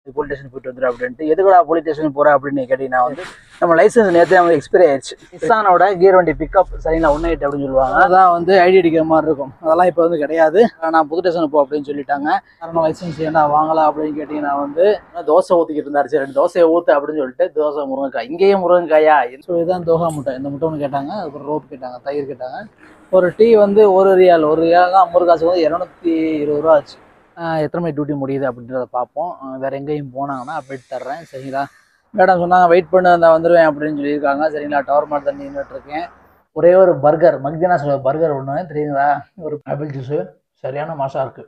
police station போயிட்டு வந்துடும் அப்படின்ட்டு எதுக்குடா போலீஸ் ஸ்டேஷன் போற அப்படின்னு கேட்டீங்கன்னா வந்து நம்ம லைசன்ஸ் நேற்று வந்து எக்ஸ்பைரி ஆயிடுச்சு நிசானோட கீர் வண்டி பிக்கப் சரிங்களா ஒன் எயிட் அப்படின்னு சொல்லுவாங்க அதான் வந்து ஐடி அடிக்கிற மாதிரி இருக்கும் அதெல்லாம் இப்போ வந்து கிடையாது நான் புது ஸ்டேஷன் போ அப்படின்னு சொல்லிட்டாங்க காரணம் லைசன்ஸ் ஏன்னா வாங்கலாம் அப்படின்னு கேட்டீங்கன்னா வந்து தோசை ஊற்றிக்கிட்டு இருந்தாரு சரி ரெண்டு தோசையை ஊற்று அப்படின்னு சொல்லிட்டு தோசை முருங்கைக்காய் இங்கேயும் முருங்கைக்காயா சொல்லி தான் தோகா முட்டை இந்த முட்டை ஒன்று கேட்டாங்க அதுக்கப்புறம் ரோப் கேட்டாங்க தயிர் கேட்டாங்க ஒரு டீ வந்து ஒரு ரியால் ஒரு ரியால் ஐம்பது காசு வந்து இரநூத்தி இருபது ரூபா ஆச்சு ஆஹ் எத்தனை மணி டியூட்டி முடியுது அப்படின்றத பார்ப்போம் ஆஹ் வேற எங்கேயும் போனாங்கன்னா அப்டேட் தர்றேன் சரிங்களா மேடம் சொன்னாங்க வெயிட் பண்ணு நான் வந்துடுவேன் அப்படின்னு சொல்லியிருக்காங்க சரிங்களா டவர் மாட் தண்ணி நின்றுட்டு இருக்கேன் ஒரே ஒரு பர்கர் மக்தினா சொல்ல பர்கர் ஒன்று தெரியுங்களா ஒரு ஆப்பிள் ஜூஸு சரியான மாசா இருக்கு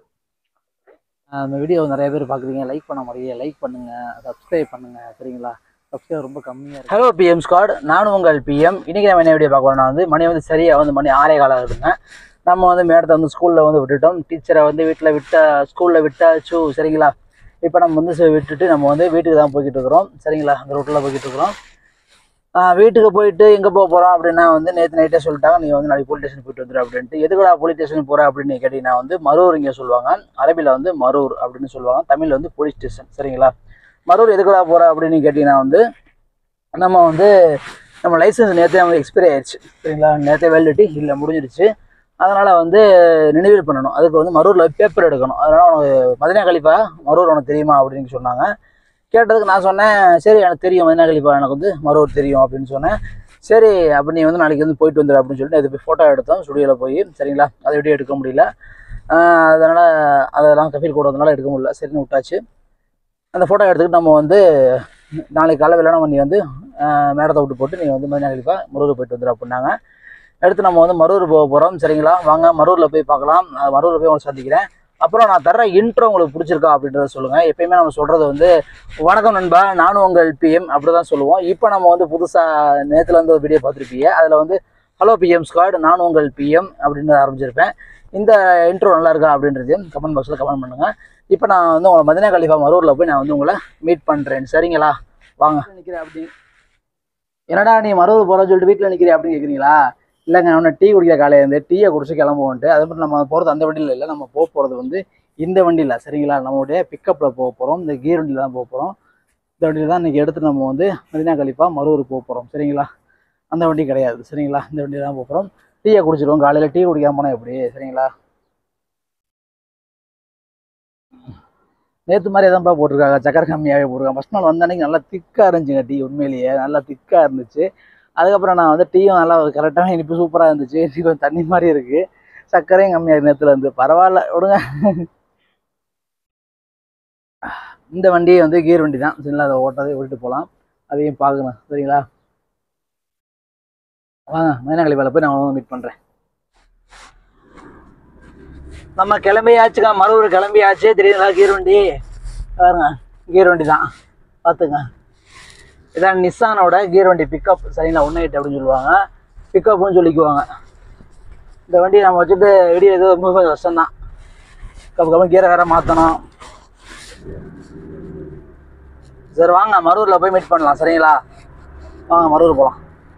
ஆஹ் இந்த வீடியோ நிறைய பேர் பார்க்குறீங்க லைக் பண்ண முடியல லைக் பண்ணுங்க சப்ஸ்கிரைப் பண்ணுங்க சரிங்களா சப்ஸ்கிரைப் ரொம்ப கம்மியாக இருக்கு ஹலோ பிஎம் ஸ்குவாட் நானும் உங்கள் பிஎம் இன்னைக்கு நம்ம என்ன வீடியோ பார்க்க போறோம்னா வந்து மணி வந்து சரியாக வந்து மணி ஆறே காலம் ஆகுதுங்க நம்ம வந்து மேடத்தை வந்து ஸ்கூலில் வந்து விட்டுட்டோம் டீச்சரை வந்து வீட்டில் விட்ட ஸ்கூலில் விட்டாச்சு சரிங்களா இப்போ நம்ம வந்து சரி விட்டுட்டு நம்ம வந்து வீட்டுக்கு தான் போய்கிட்டு இருக்கிறோம் சரிங்களா அந்த ரூட்டில் போய்கிட்டு இருக்கிறோம் ஆஹ் வீட்டுக்கு போயிட்டு எங்கே போக போகிறோம் அப்படின்னா வந்து நேற்று நைட்டே சொல்லிட்டாங்க நீ வந்து நாளைக்கு போலீஸ் ஸ்டேஷன் போயிட்டு வந்துடு அப்படின்ட்டு எதுக்குடா போலீஸ் ஸ்டேஷன் போகிற அப்படின்னு கேட்டிங்கன்னா வந்து மரூர் இங்கே சொல்லுவாங்க அரபியில் வந்து மரூர் அப்படின்னு சொல்லுவாங்க தமிழில் வந்து போலீஸ் ஸ்டேஷன் சரிங்களா மரூர் எதுக்குடா போகிற அப்படின்னு கேட்டிங்கன்னா வந்து நம்ம வந்து நம்ம லைசன்ஸ் நேற்றே வந்து எக்ஸ்பைரி ஆயிடுச்சு சரிங்களா நேற்றே வேலிடிட்டி இல்லை முடிஞ்சிருச்சு அதனால் வந்து நினைவில் பண்ணணும் அதுக்கு வந்து மரூரில் பேப்பர் எடுக்கணும் அதனால் உனக்கு மதினா கலிப்பா மரூர் உனக்கு தெரியுமா அப்படின்னு சொன்னாங்க கேட்டதுக்கு நான் சொன்னேன் சரி எனக்கு தெரியும் மதினா கலிப்பா எனக்கு வந்து மரூர் தெரியும் அப்படின்னு சொன்னேன் சரி அப்போ நீ வந்து நாளைக்கு வந்து போயிட்டு வந்துடு அப்படின்னு சொல்லிட்டு அது போய் ஃபோட்டோ எடுத்தோம் ஸ்டுடியோவில் போய் சரிங்களா அதை வீடியோ எடுக்க முடியல அதனால் அதெல்லாம் கஃபீல் கூட வந்தனால எடுக்க முடியல சரின்னு விட்டாச்சு அந்த ஃபோட்டோ எடுத்துக்கிட்டு நம்ம வந்து நாளைக்கு காலை வேலை நீ வந்து ஆஹ் மேடத்தை விட்டு போட்டு நீ வந்து மதினா கலிப்பா மரூர் போயிட்டு வந்துடு அப்படின்னாங்க அடுத்து நம்ம வந்து மரூர் போக போகிறோம் சரிங்களா வாங்க மரூரில் போய் பார்க்கலாம் நான் மரூரில் போய் உங்களை சந்திக்கிறேன் அப்புறம் நான் தர இன்ட்ரோ உங்களுக்கு பிடிச்சிருக்கா அப்படின்றத சொல்லுங்கள் எப்பயுமே நம்ம சொல்கிறது வந்து வணக்கம் நண்பா நானும் உங்கள் பிஎம் அப்படி தான் சொல்லுவோம் இப்போ நம்ம வந்து புதுசாக நேற்றுல இருந்து ஒரு வீடியோ பார்த்துருப்பீங்க அதில் வந்து ஹலோ பிஎம் ஸ்குவாட் நானும் உங்கள் பிஎம் அப்படின்னு ஆரம்பிச்சிருப்பேன் இந்த இன்ட்ரோ நல்லா இருக்கா அப்படின்றதையும் கமெண்ட் பாக்ஸில் கமெண்ட் பண்ணுங்கள் இப்போ நான் வந்து உங்களை மதினா கலிஃபா மரூரில் போய் நான் வந்து உங்களை மீட் பண்ணுறேன் சரிங்களா வாங்க நிற்கிறேன் அப்படி என்னடா நீ மரூர் போகிறேன்னு சொல்லிட்டு வீட்டில் நிற்கிறேன் அப்படின்னு கேட்குறீங்களா இல்லைங்க அவனை டீ குடிக்கிற காலையில இருந்து டீயை குடிச்சு கிளம்புவோன்ட்டு அதே மாதிரி நம்ம போகிறது அந்த வண்டியில் இல்லை நம்ம போக போகிறது வந்து இந்த வண்டியில் சரிங்களா நம்மளுடைய பிக்கப்பில் போக போகிறோம் இந்த கீர் வண்டியில் தான் போக போகிறோம் இந்த வண்டியில் தான் இன்றைக்கி எடுத்து நம்ம வந்து மதினா கலிப்பா மரூர் போக போகிறோம் சரிங்களா அந்த வண்டி கிடையாது சரிங்களா இந்த வண்டியில் தான் போக போகிறோம் டீயை குடிச்சிடுவோம் காலையில் டீ குடிக்காம போனால் எப்படி சரிங்களா நேற்று மாதிரி எதான்ப்பா போட்டிருக்காங்க சக்கரை கம்மியாகவே போட்டிருக்காங்க ஃபஸ்ட் நாள் வந்த அன்னைக்கு நல்லா திக்காக இருந்துச்சுங்க டீ உண்மையிலேயே நல்லா திக்காக இருந்துச்சு அதுக்கப்புறம் நான் வந்து டீயும் நல்லா கரெக்டான இனிப்பு சூப்பராக இருந்துச்சு டீ கொஞ்சம் தண்ணி மாதிரி இருக்குது சர்க்கரையும் கம்மியாக நேரத்தில் இருந்து பரவாயில்ல விடுங்க இந்த வண்டி வந்து கீர் வண்டி தான் சரிங்களா அதை ஓட்டதை ஓட்டிட்டு போகலாம் அதையும் பார்க்கணும் சரிங்களா வாங்க மைனா கழிப்பால போய் நான் உங்களை மீட் பண்ணுறேன் நம்ம கிளம்பியாச்சுக்கா மறுபடியும் கிளம்பியாச்சு தெரியுங்களா கீர் வண்டி பாருங்க கீர் வண்டி தான் பார்த்துங்க இதான் நிஸ்ஸானோட கீர் வண்டி பிக்கப் சரிங்களா ஒன் எயிட் அப்படின்னு சொல்லுவாங்க பிக்கப்னு சொல்லிக்குவாங்க இந்த வண்டியை நம்ம வச்சுட்டு வெளியே ஏதோ ரொம்ப கொஞ்சம் கஷ்டம்தான் கப்பு கப்பு கீரை வேற மாற்றணும் சரி வாங்க மரூரில் போய் மீட் பண்ணலாம் சரிங்களா வாங்க மரூர் போகலாம்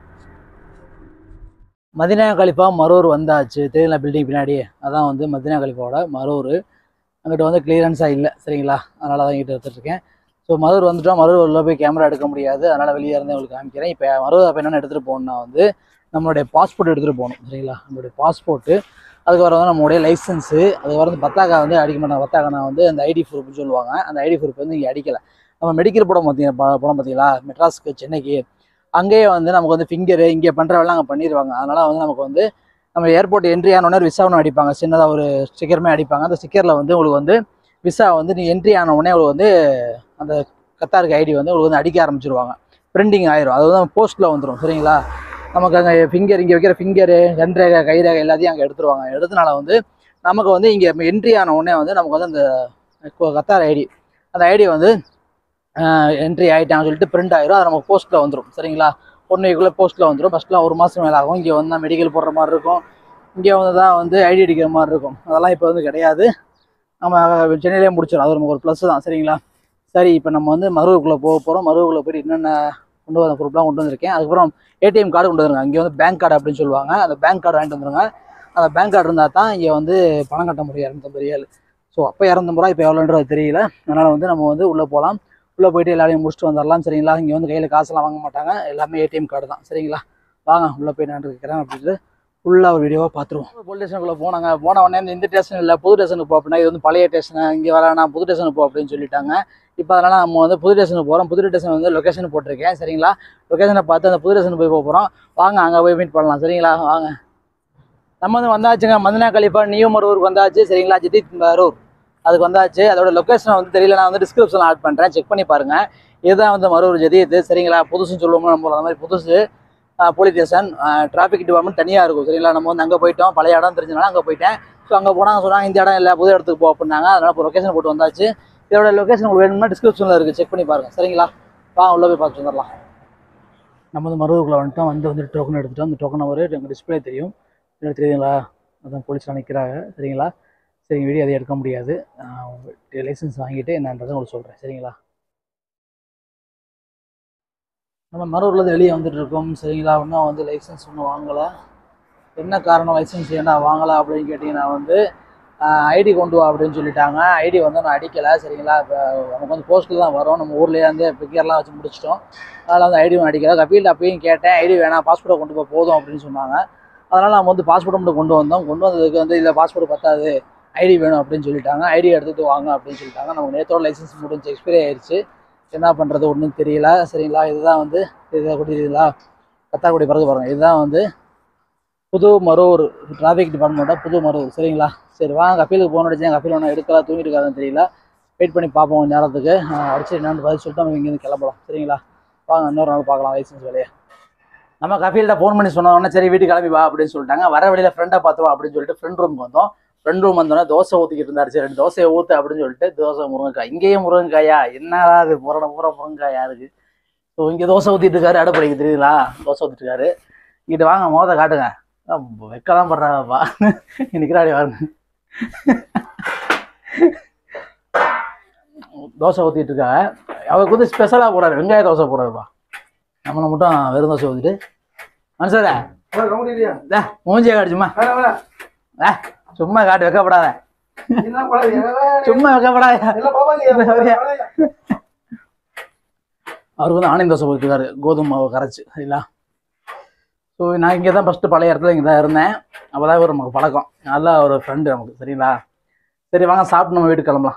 மதினா கலிஃபா மரூர் வந்தாச்சு தெரியல பில்டிங் பின்னாடி அதான் வந்து மதினா கலிஃபாவோட மரூர் அங்கிட்ட வந்து கிளியரன்ஸாக இல்லை சரிங்களா அதனால தான் இங்கிட்ட எடுத்துகிட்ருக்கேன் ஸோ மரூர் வந்துட்டோம் மரூர் உள்ள போய் கேமரா எடுக்க முடியாது அதனால் வெளியே இருந்து உங்களுக்கு காமிக்கிறேன் இப்போ மரூர் அப்போ என்னென்ன எடுத்துகிட்டு போகணுன்னா வந்து நம்மளுடைய பாஸ்போர்ட் எடுத்துகிட்டு போகணும் சரிங்களா நம்மளுடைய பாஸ்போர்ட்டு அதுக்கப்புறம் வந்து நம்மளுடைய லைசன்ஸு அதுக்கப்புறம் வந்து பத்தாக்கா வந்து அடிக்க மாட்டாங்க பத்தாக்கா வந்து அந்த ஐடி ப்ரூஃப்னு சொல்லுவாங்க அந்த ஐடி ப்ரூஃப் வந்து இங்கே அடிக்கலை நம்ம மெடிக்கல் போட பார்த்தீங்க படம் பார்த்தீங்களா மெட்ராஸ்க்கு சென்னைக்கு அங்கேயே வந்து நமக்கு வந்து ஃபிங்கரு இங்கே பண்ணுற வேலை அங்கே பண்ணிடுவாங்க அதனால் வந்து நமக்கு வந்து நம்ம ஏர்போர்ட் என்ட்ரி ஆனோடனே விசா ஒன்று அடிப்பாங்க சின்னதாக ஒரு ஸ்டிக்கருமே அடிப்பாங்க அந்த ஸ்டிக்கரில் வந்து உங்களுக்கு வந்து விசா வந்து நீ என்ட்ரி ஆன உடனே உங்களுக்கு வந்து அந்த கத்தாருக்கு ஐடி வந்து உங்களுக்கு வந்து அடிக்க ஆரம்பிச்சிருவாங்க பிரிண்டிங் ஆயிரும் அது வந்து போஸ்ட்டில் வந்துடும் சரிங்களா நமக்கு அங்கே ஃபிங்கர் இங்கே வைக்கிற ஃபிங்கரு கண்ரேகை கைரேகை எல்லாத்தையும் அங்கே எடுத்துருவாங்க எடுத்தனால வந்து நமக்கு வந்து இங்கே என்ட்ரி ஆன உடனே வந்து நமக்கு வந்து அந்த கத்தார் ஐடி அந்த ஐடி வந்து என்ட்ரி ஆகிட்டான்னு சொல்லிட்டு பிரிண்ட் ஆயிரும் அது நமக்கு போஸ்ட்டில் வந்துடும் சரிங்களா ஒன் வீக்குள்ளே போஸ்ட்டில் வந்துடும் ஃபஸ்ட்டில் ஒரு மாதம் மேலே ஆகும் இங்கே வந்து மெடிக்கல் போடுற மாதிரி இருக்கும் இங்கே வந்து தான் வந்து ஐடி அடிக்கிற மாதிரி இருக்கும் அதெல்லாம் இப்போ வந்து கிடையாது நம்ம சென்னையிலே முடிச்சிடும் அது நமக்கு ஒரு ப்ளஸ் தான் சரிங்களா சரி இப்போ நம்ம வந்து மருவுக்குள்ளே போக போகிறோம் மருவுக்குள்ளே போயிட்டு என்னென்ன கொண்டு வர பொருட்கள்லாம் கொண்டு வந்திருக்கேன் அதுக்கப்புறம் ஏடிஎம் கார்டு கொண்டு வந்துருங்க இங்கே வந்து பேங்க் கார்டு அப்படின்னு சொல்லுவாங்க அந்த பேங்க் கார்டு வாங்கிட்டு வந்துருங்க அந்த பேங்க் கார்டு இருந்தால் தான் இங்கே வந்து பணம் கட்ட முடியும் இரநூத்தம்பது ரியல் ஸோ அப்போ இரநூத்தம்பது ரூபா இப்போ எவ்வளோன்றது தெரியல அதனால் வந்து நம்ம வந்து உள்ளே போகலாம் உள்ளே போயிட்டு எல்லாரையும் முடிச்சுட்டு வந்துடலாம் சரிங்களா இங்கே வந்து கையில் காசெல்லாம் வாங்க மாட்டாங்க எல்லாமே ஏடிஎம் கார்டு தான் சரிங்களா வாங்க உள்ளே போய் நான் இருக்கிறேன் அப்படின்ட்டு ஃபுல்லாக ஒரு வீடியோவாக பார்த்துருவோம் போலீஸ் ஸ்டேஷனுக்குள்ளே போனாங்க போன உடனே இந்த இந்த ஸ்டேஷன் இல்லை புது ஸ்டேஷனுக்கு போ அப்படின்னா இது வந்து பழைய ஸ்டேஷன் இங்கே வரேன் புது ஸ்டேஷனுக்கு போ அப்படின்னு சொல்லிட்டாங்க இப்போ அதனால் நம்ம வந்து புது ஸ்டேஷனுக்கு போகிறோம் புது ஸ்டேஷன் வந்து லொக்கேஷன் போட்டிருக்கேன் சரிங்களா லொக்கேஷனை பார்த்து அந்த புது ஸ்டேஷன் போய் போக போகிறோம் வாங்க அங்கே போய் மீட் பண்ணலாம் சரிங்களா வாங்க நம்ம வந்து வந்தாச்சுங்க மதினா கலிஃபா நியூ மரூருக்கு வந்தாச்சு சரிங்களா ஜிதித் மரூர் அதுக்கு வந்தாச்சு அதோட லொக்கேஷன் வந்து தெரியல நான் வந்து டிஸ்கிரிப்ஷன் ஆட் பண்ணுறேன் செக் பண்ணி பாருங்க இதுதான் வந்து மரூர் ஜதித் சரிங்களா புதுசுன்னு சொல்லுவோம்ல நம்ம அந்த மாதிரி புதுசு போலீஸ் ஸ்டேஷன் டிராஃபிக் டிபார்ட்மெண்ட் தனியாக இருக்கும் சரிங்களா நம்ம வந்து அங்கே போயிட்டோம் பழைய இடம் தெரிஞ்சனால அங்கே போயிட்டேன் ஸோ அங்கே போனாங்க சொன்னாங்க இந்த இடம் இல்லை புது இடத்துக்கு போ அப்படின்னாங்க அதனால் இப்போ லொக்கேஷன் போட்டு வந்தாச்சு இதோட லொக்கேஷன் உங்களுக்கு வேணும்னா டிஸ்கிரிப்ஷனில் இருக்குது செக் பண்ணி பாருங்க சரிங்களா வாங்க உள்ளே போய் பார்த்து வந்துடலாம் நம்ம வந்து மருவக்குள்ளே வந்துட்டோம் வந்து வந்து டோக்கன் எடுத்துட்டோம் அந்த டோக்கன் ஒரு எங்கள் டிஸ்பிளே தெரியும் என்ன தெரியுதுங்களா அதான் போலீஸ்லாம் நிற்கிறாங்க சரிங்களா சரிங்க வீடியோ அதை எடுக்க முடியாது லைசன்ஸ் வாங்கிட்டு என்னன்றதை உங்களுக்கு சொல்கிறேன் சரிங்களா நம்ம மரூர்லேருந்து வெளியே வந்துட்டு இருக்கோம் சரிங்களா இன்னும் வந்து லைசன்ஸ் ஒன்றும் வாங்கலை என்ன காரணம் லைசன்ஸ் ஏன்டா வாங்கலை அப்படின்னு கேட்டிங்கன்னா வந்து ஐடி கொண்டு வா அப்படின்னு சொல்லிட்டாங்க ஐடி வந்து நான் அடிக்கலை சரிங்களா இப்போ நமக்கு வந்து போஸ்ட்டில் தான் வரும் நம்ம ஊர்லேயே வந்து பிக்கர்லாம் வச்சு முடிச்சிட்டோம் அதனால் வந்து ஐடி ஒன்று அடிக்கலை கபீல் அப்பயும் கேட்டேன் ஐடி வேணாம் பாஸ்போர்ட்டை கொண்டு போய் போதும் அப்படின்னு சொன்னாங்க அதனால் நம்ம வந்து பாஸ்போர்ட் மட்டும் கொண்டு வந்தோம் கொண்டு வந்ததுக்கு வந்து இல்லை பாஸ்போர்ட் பத்தாது ஐடி வேணும் அப்படின்னு சொல்லிட்டாங்க ஐடி எடுத்துகிட்டு வாங்க அப்படின்னு சொல்லிட்டாங்க நமக்கு நேற்றோட லைசன்ஸ் முடிஞ்சு எக்ஸ்பைரி ஆயிடுச்சு என்ன பண்ணுறது ஒன்றும் தெரியல சரிங்களா இதுதான் வந்து இதை கொடுத்தீங்களா கத்தாக்குடி பிறகு பாருங்க இதுதான் வந்து புது மரூர் டிராஃபிக் டிபார்ட்மெண்ட்டோட புது மரூர் சரிங்களா சரி வாங்க கப்பீலுக்கு போன அடிச்சேன் கப்பீல் ஒன்றும் எடுக்கலாம் தூங்கிட்டு இருக்காதுன்னு தெரியல வெயிட் பண்ணி பார்ப்போம் கொஞ்ச நேரத்துக்கு அடிச்சு என்னன்னு பதில் சொல்லிட்டு நம்ம இங்கேருந்து கிளம்பலாம் சரிங்களா வாங்க இன்னொரு நாள் பார்க்கலாம் லைசன்ஸ் வேலையை நம்ம கஃபீல்கிட்ட ஃபோன் பண்ணி சொன்ன உடனே சரி வீட்டுக்கு கிளம்பி வா அப்படின்னு சொல்லிட்டாங்க வர வழியில் ஃப்ரெண்டை பார்த்துருவோம் அப்படின்னு சொல்லிட்டு ஃப்ரெண்ட் ரூமுக்கு வந்தோம் ஃப்ரெண்ட் ரூம் வந்தோடனே தோசை ஊற்றிக்கிட்டு இருந்தாரு சரி ரெண்டு தோசையை ஊற்று அப்படின்னு சொல்லிட்டு தோசை முருங்கைக்காய் இங்கேயும் முருங்கைக்காயா என்னடா அது புறண பூரா முருங்கைக்காயா இருக்கு ஸோ இங்கே தோசை ஊற்றிட்டு இருக்காரு அடுப்படைக்கு தெரியுங்களா தோசை ஊற்றிட்டு இருக்காரு இங்கிட்டு வாங்க மோத காட்டுங்க வெக்கலாம் படுறாங்கப்பா நிற்கிறாடி வாருங்க தோசை ஊற்றிட்டு இருக்காங்க அவருக்கு வந்து ஸ்பெஷலாக போடுறாரு வெங்காய தோசை போடுறாருப்பா நம்மளை மட்டும் வெறும் தோசை ஊற்றிட்டு மனுஷரே டே, மூஞ்சியை காட்டுச்சும்மா ஏ சும்மா காட்டு வைக்கப்படாத சும்மா வைக்கப்படாத அவருக்கு வந்து ஆனந்த தோசை ஊற்றிருக்காரு கோதுமை மாவு கரைச்சு சரிங்களா ஸோ நான் இங்கே தான் ஃபஸ்ட்டு பழைய இடத்துல இங்கே தான் இருந்தேன் அப்போ தான் ஒரு நமக்கு பழக்கம் நல்லா ஒரு ஃப்ரெண்டு நமக்கு சரிங்களா சரி வாங்க சாப்பிட்டு நம்ம வீட்டுக்கு கிளம்பலாம்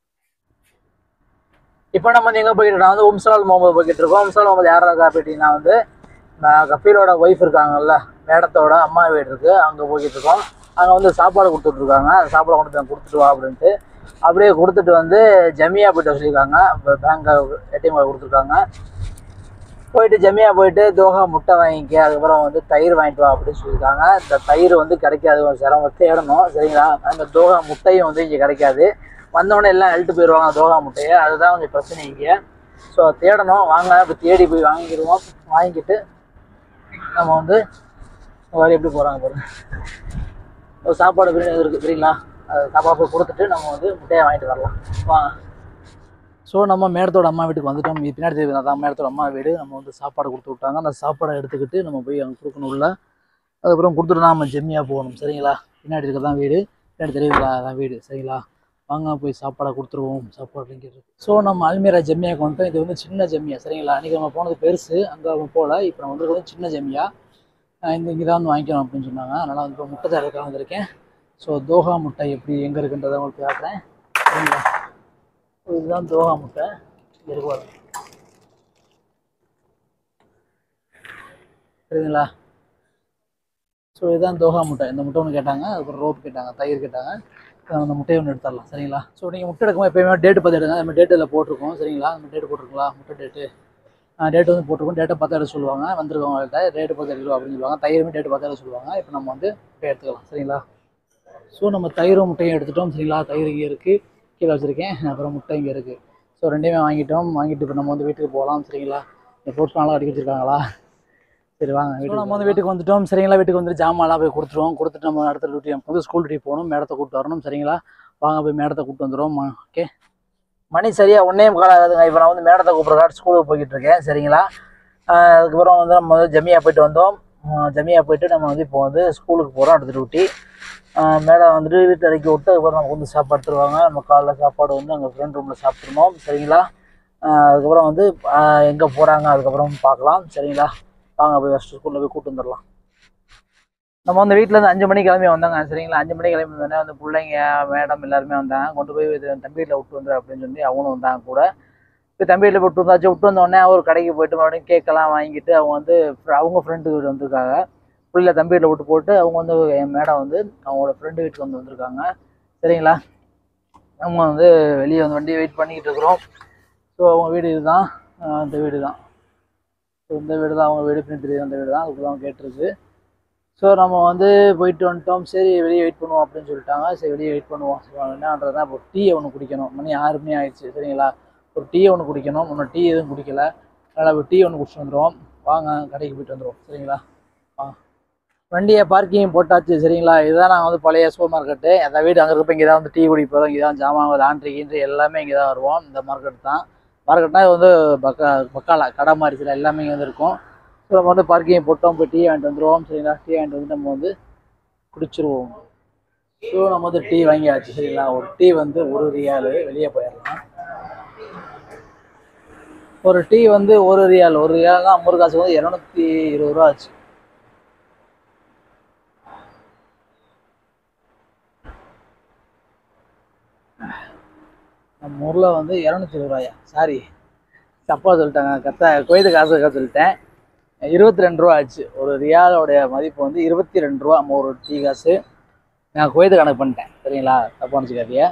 இப்போ நம்ம வந்து எங்கே போய்கிட்டு இருக்கோம் வந்து உம்சால் முகமது போய்கிட்டு இருக்கோம் உம்சால் முகமது யாரா இருக்கா போயிட்டீங்கன்னா வந்து நான் கபீலோட ஒய்ஃப் இருக்காங்கல்ல மேடத்தோட அம்மா வீடு இருக்குது அங்கே போய்கிட்டு இருக்கோம் அங்கே வந்து சாப்பாடு கொடுத்துட்ருக்காங்க அந்த சாப்பாடு கொண்டு போய் கொடுத்துட்டு வா அப்படின்ட்டு அப்படியே கொடுத்துட்டு வந்து ஜமியா போய்ட்டு சொல்லியிருக்காங்க பேங்க் ஏடிஎம் கார்டு கொடுத்துருக்காங்க போயிட்டு ஜமியா போயிட்டு தோஹா முட்டை வாங்கிக்க அதுக்கப்புறம் வந்து தயிர் வாங்கிட்டு வா அப்படின்னு சொல்லியிருக்காங்க இந்த தயிர் வந்து கிடைக்காது கொஞ்சம் சிரமம் தேடணும் சரிங்களா அந்த தோஹா முட்டையும் வந்து இங்கே கிடைக்காது வந்தவொடனே எல்லாம் எழுட்டு போயிடுவாங்க தோஹா முட்டையை அதுதான் கொஞ்சம் பிரச்சனை இங்கே ஸோ தேடணும் வாங்க அப்படி தேடி போய் வாங்கிடுவோம் வாங்கிக்கிட்டு நம்ம வந்து வேறு எப்படி போகிறாங்க பாருங்க ஒரு சாப்பாடு பிரியாணி இருக்குது சரிங்களா அது சாப்பாடு போய் கொடுத்துட்டு நம்ம வந்து முட்டையை வாங்கிட்டு வரலாம் வாங்க ஸோ நம்ம மேடத்தோட அம்மா வீட்டுக்கு வந்துட்டோம் இது பின்னாடி தெரியுது அதான் மேடத்தோட அம்மா வீடு நம்ம வந்து சாப்பாடு கொடுத்து விட்டாங்க அந்த சாப்பாடை எடுத்துக்கிட்டு நம்ம போய் அங்கே கொடுக்கணும் உள்ள அதுக்கப்புறம் கொடுத்துட்டு நம்ம ஜெம்மியாக போகணும் சரிங்களா பின்னாடி இருக்க தான் வீடு பின்னாடி தெரியுதுங்களா அதான் வீடு சரிங்களா வாங்க போய் சாப்பாடை கொடுத்துருவோம் சாப்பாடு இங்கே இருக்கு ஸோ நம்ம அல்மீரா ஜெம்மியாக்கு வந்துட்டோம் இது வந்து சின்ன ஜெம்மியா சரிங்களா அன்றைக்கி நம்ம போனது பெருசு அங்கே நம்ம போகல இப்போ நம்ம வந்து சின்ன ஜெம்மியா அஹ் இந்த இங்கே தான் வந்து வாங்கிக்கணும் அப்படின்னு சொன்னாங்க அதனால் வந்து இப்போ முட்டை தரக்காக வந்திருக்கேன் ஸோ தோஹா முட்டை எப்படி எங்கே இருக்குன்றதை உங்களுக்கு காட்டுறேன் சரிங்களா இதுதான் தோஹா முட்டை இங்கே இருக்கு பாருங்க சரிங்களா ஸோ இதுதான் தோஹா முட்டை இந்த முட்டை ஒன்று கேட்டாங்க அதுக்கப்புறம் ரோப் கேட்டாங்க தயிர் கேட்டாங்க அஹ் அந்த முட்டையை ஒன்று எடுத்துடலாம் சரிங்களா ஸோ நீங்கள் முட்டை எடுக்கும்போது எப்பயுமே டேட்டு பார்த்து எடுங்க நம்ம டேட் இதில் போட்டிருக்கோம் சரிங்களா நம்ம டேட் போட்டிருக்கீங்களா முட்டை டேட்டு டேட் வந்து போட்டிருக்கோம் டேட்டை பார்த்து எடுக்க சொல்லுவாங்க வந்திருக்கவங்கள்ட்ட டேட்டு பார்த்து எடுக்கலாம் அப்படின்னு சொல்லுவாங்க தயிருமே டேட்டு பார்த்து எடுக்க சொல்லுவாங்க இப்போ நம்ம வந்து முட்டை எடுத்துக்கலாம் சரிங்களா ஸோ நம்ம தயிரும் முட்டையும் எடுத்துட்டோம் சரிங்களா தயிர் இங்கே இருக்குது கீழே வச்சுருக்கேன் அப்புறம் முட்டை இங்கே இருக்குது ஸோ ரெண்டையுமே வாங்கிட்டோம் வாங்கிட்டு இப்போ நம்ம வந்து வீட்டுக்கு போகலாம் சரிங்களா இந்த போஸ்ட்லாம் அடிக்க வச்சிருக்காங்களா சரி வாங்க வீட்டுக்கு நம்ம வந்து வீட்டுக்கு வந்துட்டோம் சரிங்களா வீட்டுக்கு வந்து ஜாமான்லாம் போய் கொடுத்துருவோம் கொடுத்துட்டு நம்ம அடுத்த டியூட்டி நம்ம வந்து ஸ்கூல் டியூட்டி போகணும் மேடத்தை கூப்பிட்டு வரணும் சரிங்களா வாங்க போய் மேடத்தை கூப்பிட்டு வந்துடுவோம் ஓகே மணி சரியா ஒன்னே முக்கால் ஆகுதுங்க இப்போ நான் வந்து மேடத்தை கூப்பிட்றக்காட்டு ஸ்கூலுக்கு போய்கிட்டு இருக்கேன் சரிங்களா ஆஹ் அதுக்கப்புறம் வந்து நம்ம வந்து ஜமியா போயிட்டு வந்தோம் ஆஹ் ஜமியா போயிட்டு நம்ம வந்து இப்போ வந்து ஸ்கூலுக்கு போகிறோம் அடுத்த டியூட்டி மேடம் வந்துட்டு வீட்டு இறக்கி விட்டு அதுக்கப்புறம் நமக்கு வந்து சாப்பாடு தருவாங்க நம்ம காலைல சாப்பாடு வந்து அங்கே ஃப்ரெண்ட் ரூமில் சாப்பிட்ருந்தோம் சரிங்களா ஆஹ் அதுக்கப்புறம் வந்து எங்கே போகிறாங்க அதுக்கப்புறம் பார்க்கலாம் சரிங்களா வாங்க போய் ஃபஸ்ட்டு ஸ்கூலில் போய் கூட்டு வந்துடலாம் நம்ம வந்து வீட்டிலேருந்து அஞ்சு மணிக்கு கிளம்பி வந்தாங்க சரிங்களா அஞ்சு மணிக்கு கிளம்பி வந்தோடனே வந்து பிள்ளைங்க மேடம் எல்லாருமே வந்தாங்க கொண்டு போய் இது தம்பி வீட்டில் விட்டு வந்துரு அப்படின்னு சொல்லி அவங்களும் வந்தாங்க கூட இப்போ தம்பி வீட்டில் விட்டு வந்தாச்சு விட்டு வந்தோடனே ஒரு கடைக்கு போயிட்டு மறுபடியும் கேக்கெல்லாம் வாங்கிட்டு அவங்க வந்து அவங்க ஃப்ரெண்டு வீடு வந்திருக்காங்க பிள்ளை தம்பி வீட்டில் விட்டு போட்டு அவங்க வந்து என் மேடம் வந்து அவங்களோட ஃப்ரெண்டு வீட்டுக்கு வந்து வந்திருக்காங்க சரிங்களா அவங்க வந்து வெளியே வந்து வண்டி வெயிட் பண்ணிக்கிட்டு இருக்கிறோம் ஸோ அவங்க வீடு இதுதான் ஆஹ் இந்த வீடு தான் ஸோ இந்த வீடு தான் அவங்க வீடு பின்னாடி தெரியுது அந்த வீடு தான் அதுக்குள்ள தான் கேட்டிருக்கு ஸோ நம்ம வந்து போயிட்டு வந்துட்டோம் சரி வெளியே வெயிட் பண்ணுவோம் அப்படின்னு சொல்லிட்டாங்க சரி வெளியே வெயிட் பண்ணுவோம் சரி வாங்க, என்னன்றதுனா இப்போ டீ ஒன்று குடிக்கணும் மணி ஆறு மணி ஆயிடுச்சு சரிங்களா ஒரு டீ ஒன்று குடிக்கணும் இன்னும் டீ எதுவும் குடிக்கல அதனால் இப்போ டீ ஒன்று குடிச்சிட்டு வந்துடுவோம் வாங்க கடைக்கு போயிட்டு வந்துடுவோம் சரிங்களா வாங்க வண்டியை பார்க்கிங் போட்டாச்சு சரிங்களா இதுதான் நாங்கள் வந்து பழைய சூப்பர் மார்க்கெட்டு அந்த வீடு அங்கே இருக்கப்போ இங்கே தான் வந்து டீ குடிப்போம் இங்கே தான் ஜாமான் லாண்ட்ரி கீண்ட்ரி எல்லாமே இங்கே தான் வருவோம் இந்த மார்க்கெட் தான் மார்க்கெட்னா இது வந்து பக்கா பக்காலா கடை மாதிரி சில எல்லாமே இங்கே வந்து இருக்கும் ஸோ நம்ம வந்து பார்க்கிங் போட்டோம் போய் டீ வாங்கிட்டு வந்துடுவோம் சரிங்களா டீ வாங்கிட்டு வந்து நம்ம வந்து குடிச்சிருவோம் ஸோ நம்ம வந்து டீ வாங்கியாச்சு சரிங்களா ஒரு டீ வந்து ஒரு ரியாலு வெளியே போயிடலாம் ஒரு டீ வந்து ஒரு ரியால் ஒரு ரியால் தான் ஐம்பது காசு வந்து இரநூத்தி இருபது ரூபா ஆச்சு நம்ம ஊரில் வந்து இரநூத்தி இருபது ரூபாயா சாரி தப்பாக சொல்லிட்டாங்க கரெக்டா குவைத்து காசுக்காக சொல்லிட்டேன் இருபத்தி ரெண்டு ரூபா ஆச்சு ஒரு ரியாலோடைய மதிப்பு வந்து இருபத்தி ரெண்டு ரூபா நம்ம ஒரு டீ காசு நான் குவைத்து கணக்கு பண்ணிட்டேன் சரிங்களா தப்பாக நினச்சிக்காதீங்க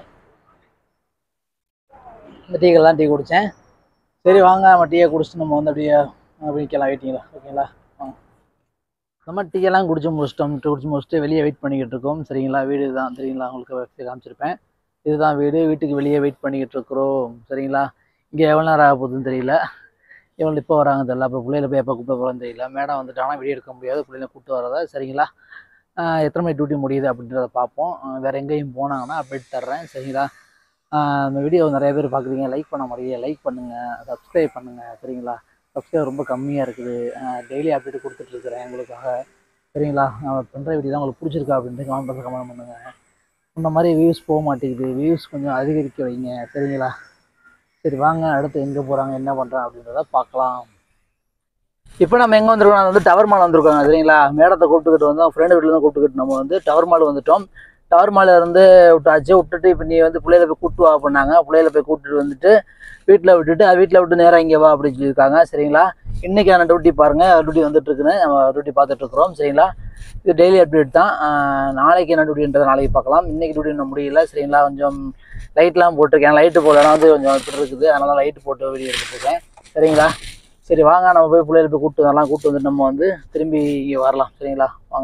இந்த டீக்கெல்லாம் டீ குடித்தேன் சரி வாங்க நம்ம டீயை குடிச்சிட்டு நம்ம வந்து அப்படியே அப்படிக்கலாம் வெயிட்டிங்களா ஓகேங்களா வாங்க நம்ம டீயெல்லாம் குடிச்சு முடிச்சிட்டோம் டீ குடிச்சு முடிச்சுட்டு வெளியே வெயிட் பண்ணிக்கிட்டு இருக்கோம் சரிங்களா வீடு தான் சரிங்களா உங்களுக்கு website காமிச்சிருப்பேன் இதுதான் வீடு வீட்டுக்கு வெளியே வெயிட் பண்ணிக்கிட்டு இருக்கிறோம் சரிங்களா இங்கே எவ்வளோ நேரம் ஆக போகுதுன்னு தெரியல எவ்வளோ இப்போ வராங்க தெரியல அப்போ பிள்ளைகளை போய் எப்போ கூப்பிட போகிறோன்னு தெரியல மேடம் வந்துட்டாங்கன்னா வீடியோ எடுக்க முடியாது பிள்ளைகளை கூப்பிட்டு வரதா சரிங்களா ஆஹ் எத்தனை மணி டியூட்டி முடியுது அப்படின்றத பார்ப்போம் ஆஹ் வேற எங்கேயும் போனாங்கன்னா அப்டேட் தர்றேன் சரிங்களா ஆஹ் இந்த வீடியோ நிறைய பேர் பார்க்குறீங்க லைக் பண்ண முடியல லைக் பண்ணுங்கள் சப்ஸ்கிரைப் பண்ணுங்கள் சரிங்களா சப்ஸ்கிரைப் ரொம்ப கம்மியாக இருக்குது டெய்லி அப்டேட் கொடுத்துட்ருக்குறேன் உங்களுக்காக சரிங்களா நான் பண்ணுற வீடியோ தான் உங்களுக்கு பிடிச்சிருக்கா அப்படின்ட்டு கமெண்ட் பண்ணி கமெண்ட் பண்ணுங்கள் இந்த மாதிரி வியூஸ் போக மாட்டேங்குது வியூஸ் கொஞ்சம் அதிகரிக்க வைங்க சரிங்களா சரி வாங்க அடுத்து எங்கே போகிறாங்க என்ன பண்ணுறாங்க அப்படின்றத பார்க்கலாம் இப்போ நம்ம எங்கே வந்திருக்கோம் வந்து டவர் மால் வந்திருக்கோங்க சரிங்களா மேடத்தை கூப்பிட்டுக்கிட்டு வந்தோம் ஃப்ரெண்டு வீட்டிலேருந்து கூப்பிட்டுக்கிட்டு நம்ம வந்து டவர் மால் வந்துட்டோம் டவர் மாலில் இருந்து விட்டாச்சு விட்டுட்டு இப்போ நீ வந்து பிள்ளையில போய் கூட்டு வா பண்ணாங்க பிள்ளையில போய் கூட்டிட்டு வந்துட்டு வீட்டில் விட்டுட்டு வீட்டில் விட்டு நேராக இங்கே வா அப்படின்னு சொல்லியிருக்காங்க சரிங்களா இன்றைக்கான டியூட்டி பாருங்கள் டியூட்டி வந்துட்டு இருக்குன்னு நம்ம டியூட்டி பார்த்துட்டு இருக்கிறோம் சரிங்களா இது டெய்லி அப்டேட் தான் ஆஹ் நாளைக்கு என்ன டியூட்டின்றதை நாளைக்கு பார்க்கலாம் இன்றைக்கி டியூட்டி இன்னும் முடியல சரிங்களா கொஞ்சம் லைட்லாம் போட்டிருக்கேன் லைட்டு போடலாம் வந்து கொஞ்சம் இப்படி இருக்குது அதனால லைட்டு போட்டு வீடியோ எடுத்துருக்கேன் சரிங்களா சரி வாங்க நம்ம போய் பிள்ளைகளை போய் கூப்பிட்டு வரலாம் கூப்பிட்டு வந்துட்டு நம்ம வந்து திரும்பி இங்கே வரலாம் சரிங்களா வாங்க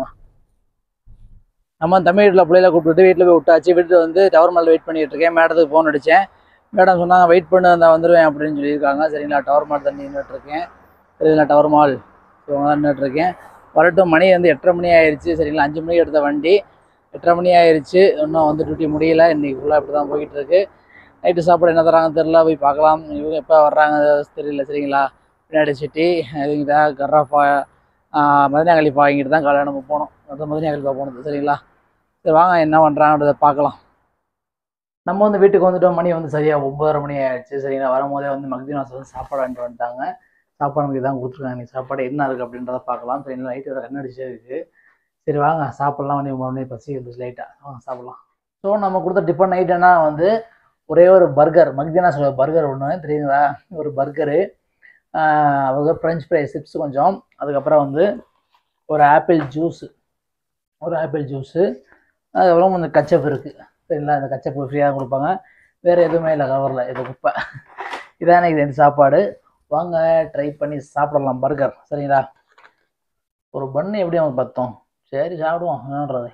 நம்ம தமிழ் வீட்டில் பிள்ளைகளை கூப்பிட்டு வீட்டில் போய் விட்டாச்சு வீட்டில் வந்து டவர் மேலே வெயிட் பண்ணிட்டு இருக்கேன் மேடத்துக்கு ஃபோன் அடித்தேன் மேடம் சொன்னாங்க வெயிட் பண்ணு நான் வந்துடுவேன் அப்படின்னு சொல்லியிருக்காங்க சரிங்களா டவர் மால் தான் நின்றுட்டு இருக்கேன் சரிங்களா டவர் மால் ஸோ தான் நின்றுட்டு இருக்கேன் வரட்டும் மணி வந்து எட்டரை மணி ஆயிடுச்சு சரிங்களா அஞ்சு மணிக்கு எடுத்த வண்டி எட்டரை மணி ஆயிடுச்சு இன்னும் வந்து டியூட்டி முடியல இன்னைக்கு ஃபுல்லாக இப்படி தான் போயிட்டு இருக்கு நைட்டு சாப்பாடு என்ன தராங்கன்னு தெரில போய் பார்க்கலாம் இவங்க எப்போ வர்றாங்க தெரியல சரிங்களா பின்னாடி சிட்டி இவங்க கர்ராஃபா மதினா கலிப்பா வாங்கிட்டு தான் காலையில் நம்ம போனோம் அது மதினா கலிப்பா போனது சரிங்களா சரி வாங்க என்ன பண்ணுறாங்கன்றத பார்க்கலாம் நம்ம வந்து வீட்டுக்கு வந்துட்டோம் மணி வந்து சரியாக ஒம்பதரை மணி ஆயிடுச்சு சரிங்களா வரும்போதே வந்து மக்தினாஸ் வந்து சாப்பாடு வாங்கிட்டு வந்துட்டாங்க சாப்பாடு நமக்கு இதான் கொடுத்துருக்காங்க நீ சாப்பாடு என்ன இருக்குது அப்படின்றத பார்க்கலாம் சரிங்களா லைட்டோட கண்ணடிச்சே இருக்குது சரி வாங்க சாப்பிட்லாம் வந்து மறுபடி பசி இருந்துச்சு லைட்டாக வாங்க சாப்பிட்லாம் ஸோ நம்ம கொடுத்த டிஃபன் நைட்டுனா வந்து ஒரே ஒரு பர்கர் மக்தினாஸ் பர்கர் ஒன்று தெரியுங்களா ஒரு பர்கரு அவங்க ஃப்ரெஞ்ச் ஃப்ரை சிப்ஸ் கொஞ்சம் அதுக்கப்புறம் வந்து ஒரு ஆப்பிள் ஜூஸு ஒரு ஆப்பிள் ஜூஸு அதுக்கப்புறம் கொஞ்சம் கச்சப் இருக்குது சரிங்களா இந்த கச்சப்பு ஃப்ரீயாக கொடுப்பாங்க வேறு எதுவுமே இல்லை கவரில் இது குப்பை இதான் எனக்கு இந்த சாப்பாடு வாங்க ட்ரை பண்ணி சாப்பிடலாம் பர்கர் சரிங்களா ஒரு பண்ணு எப்படி அவங்களுக்கு பத்தோம் சரி சாப்பிடுவோம் என்னன்றது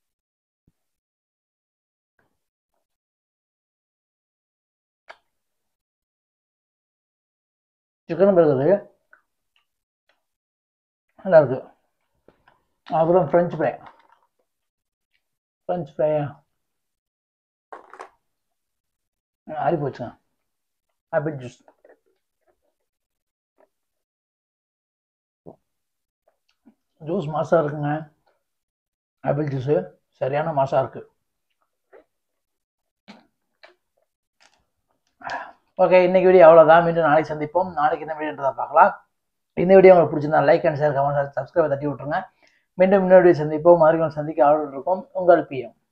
சிக்கன் பர்கரு நல்லா இருக்கு அப்புறம் ஃப்ரெஞ்ச் ஃப்ரை ஃப்ரெஞ்ச் ஃப்ரை ஆறி போச்சுங்க ஆப்பிள் ஜூஸ் ஜூஸ் மாசாக இருக்குங்க ஆப்பிள் ஜூஸு சரியான மாசாக இருக்கு ஓகே இன்னைக்கு வீடியோ அவ்வளோதான் மீண்டும் நாளைக்கு சந்திப்போம் நாளைக்கு என்ன வீடியோன்றதை பார்க்கலாம் இந்த வீடியோ உங்களுக்கு பிடிச்சிருந்தா like and share comment subscribe தட்டி விட்டுருங்க மீண்டும் இன்னொரு வீடியோ சந்திப்போம் மறுபடியும் சந்திக்க ஆர்டர் இருக்கும் உங்கள் பிஎம்